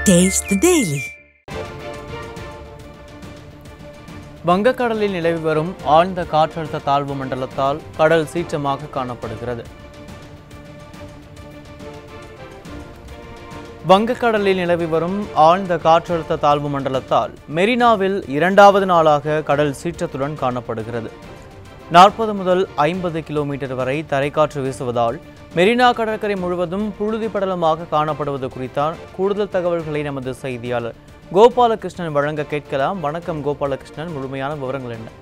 Taste the Daily. வங்கக்கடலில் நிலவி வரும் ஆழ்ந்த காற்றழுத்த தாழ்வு மண்டலத்தால் கடல் சீற்றமாக காணப்படுகிறது வங்கக்கடலில் நிலவி வரும் ஆழ்ந்த காற்றழுத்த தாழ்வு மண்டலத்தால் மெரினாவில் இரண்டாவது நாளாக கடல் சீற்றத்துடன் காணப்படுகிறது நாற்பது முதல் ஐம்பது கிலோமீட்டர் வரை தரைக்காற்று வீசுவதால் மெரினா கடற்கரை முழுவதும் புழுதி படலமாக காணப்படுவது குறித்தான் கூடுதல் தகவல்களை நமது செய்தியாளர் கோபாலகிருஷ்ணன் வழங்க கேட்கலாம் வணக்கம் கோபாலகிருஷ்ணன் முழுமையான விவரங்கள் என்ன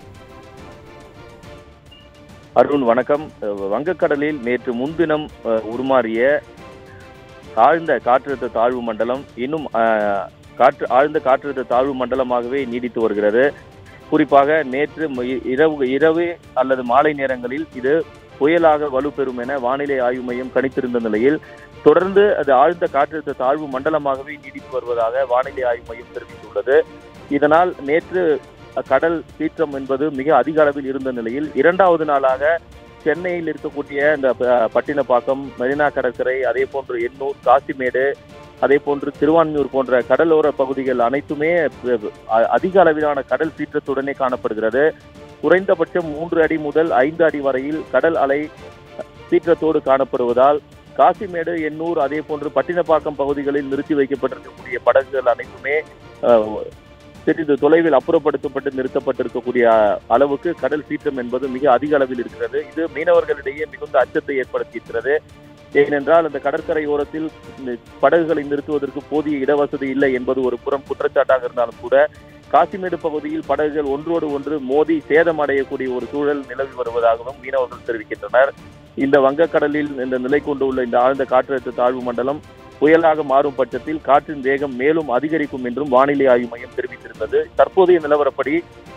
அருண் வணக்கம் அஹ் வங்கக்கடலில் நேற்று முன்தினம் அஹ், உருமாறிய ஆழ்ந்த காற்றழுத்த தாழ்வு மண்டலம் இன்னும் அஹ், காற்று ஆழ்ந்த காற்றழுத்த தாழ்வு மண்டலமாகவே நீடித்து வருகிறது குறிப்பாக நேற்று ம- இ- இரவு இரவு அல்லது மாலை நேரங்களில் இது புயலாக வலுப்பெறும் என வானிலை ஆய்வு மையம் கணித்திருந்த நிலையில் தொடர்ந்து அது ஆழ்ந்த காற்றழுத்த தாழ்வு மண்டலமாகவே நீடித்து வருவதாக வானிலை ஆய்வு மையம் தெரிவித்துள்ளது இதனால் நேற்று கடல் சீற்றம் என்பது மிக அதிக அளவில் இருந்த நிலையில் இரண்டாவது நாளாக சென்னையில் இருக்கக்கூடிய இந்த ப- பட்டினப்பாக்கம் மெரினா கடற்கரை அதே போன்று எண்ணூர் காசிமேடு அதே போன்று திருவான்மியூர் போன்ற கடலோர பகுதிகள் அனைத்துமே அ- அதிக அளவிலான கடல் சீற்றத்துடனே காணப்படுகிறது குறைந்தபட்சம் மூன்று அடி முதல் ஐந்து அடி வரையில் கடல் அலை சீற்றத்தோடு காணப்படுவதால் காசிமேடு எண்ணூர் அதே போன்று பட்டினப்பாக்கம் பகுதிகளில் நிறுத்தி வைக்கப்பட்டிருக்கக்கூடிய படகுகள் அனைத்துமே அஹ், சிறிது தொலைவில் அப்புறப்படுத்தப்பட்டு நிறுத்தப்பட்டிருக்கக்கூடிய அளவுக்கு கடல் சீற்றம் என்பது மிக அதிக அளவில் இருக்கிறது இது மீனவர்களிடையே மிகுந்த அச்சத்தை ஏற்படுத்தியிருக்கிறது ஏனென்றால் அந்த கடற்கரை ஓரத்தில் இந்த படகுகளை நிறுத்துவதற்கு போதிய இடவசதி இல்லை என்பது ஒரு புறம் குற்றச்சாட்டாக இருந்தாலும் கூட காசிமேடு பகுதியில் படகுகள் ஒன்றோடு ஒன்று மோதி சேதமடையக்கூடிய ஒரு சூழல் நிலவி வருவதாகவும் மீனவர்கள் தெரிவிக்கின்றனர் இந்த வங்கக்கடலில் இந்த நிலை கொண்டுள்ள இந்த ஆழ்ந்த காற்றழுத்த தாழ்வு மண்டலம் புயலாக மாறும் பட்சத்தில் காற்றின் வேகம் மேலும் அதிகரிக்கும் என்றும் வானிலை ஆய்வு மையம் தெரிவித்திருந்தது தற்போதைய நிலவரப்படி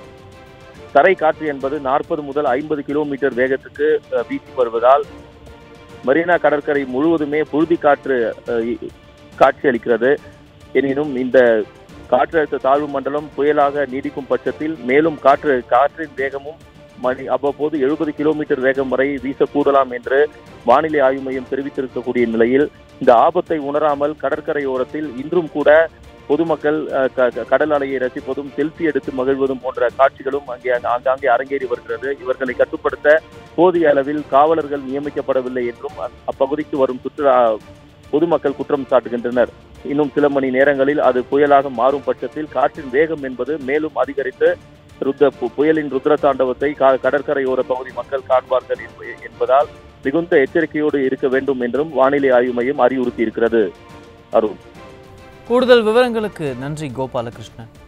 தரை காற்று என்பது நாற்பது முதல் ஐம்பது கிலோமீட்டர் வேகத்துக்கு அஹ், வீசி வருவதால் மெரினா கடற்கரை முழுவதுமே புழுதி காற்று அஹ், இ- காட்சியளிக்கிறது எனினும் இந்த காற்றழுத்த தாழ்வு மண்டலம் புயலாக நீடிக்கும் பட்சத்தில் மேலும் காற்று காற்றின் வேகமும் மணி அவ்வப்போது எழுபது கிலோமீட்டர் வேகம் வரை வீசக்கூடலாம் என்று வானிலை ஆய்வு மையம் தெரிவித்திருக்கக்கூடிய நிலையில் இந்த ஆபத்தை உணராமல் கடற்கரை ஓரத்தில் இன்றும் கூட பொதுமக்கள் அஹ், க- க- கடல் அலையை ரசிப்பதும் செல்ஃபி எடுத்து மகிழ்வதும் போன்ற காட்சிகளும் அங்கே ஆங்காங்கே அரங்கேறி வருகிறது இவர்களை கட்டுப்படுத்த போதிய அளவில் காவலர்கள் நியமிக்கப்படவில்லை என்றும் அ- அப்பகுதிக்கு வரும் சுற்றுலா பொதுமக்கள் குற்றம் சாட்டுகின்றனர் இன்னும் சில மணி நேரங்களில் அது புயலாக மாறும் பட்சத்தில் காற்றின் வேகம் என்பது மேலும் அதிகரித்து ருத்த பு- புயலின் ருத்ர தாண்டவத்தை கா- கடற்கரையோர பகுதி மக்கள் காண்பார்கள் என்ப- என்பதால் மிகுந்த எச்சரிக்கையோடு இருக்க வேண்டும் என்றும் வானிலை ஆய்வு மையம் அறிவுறுத்தி இருக்கிறது அருண் கூடுதல் விவரங்களுக்கு நன்றி கோபாலகிருஷ்ணன்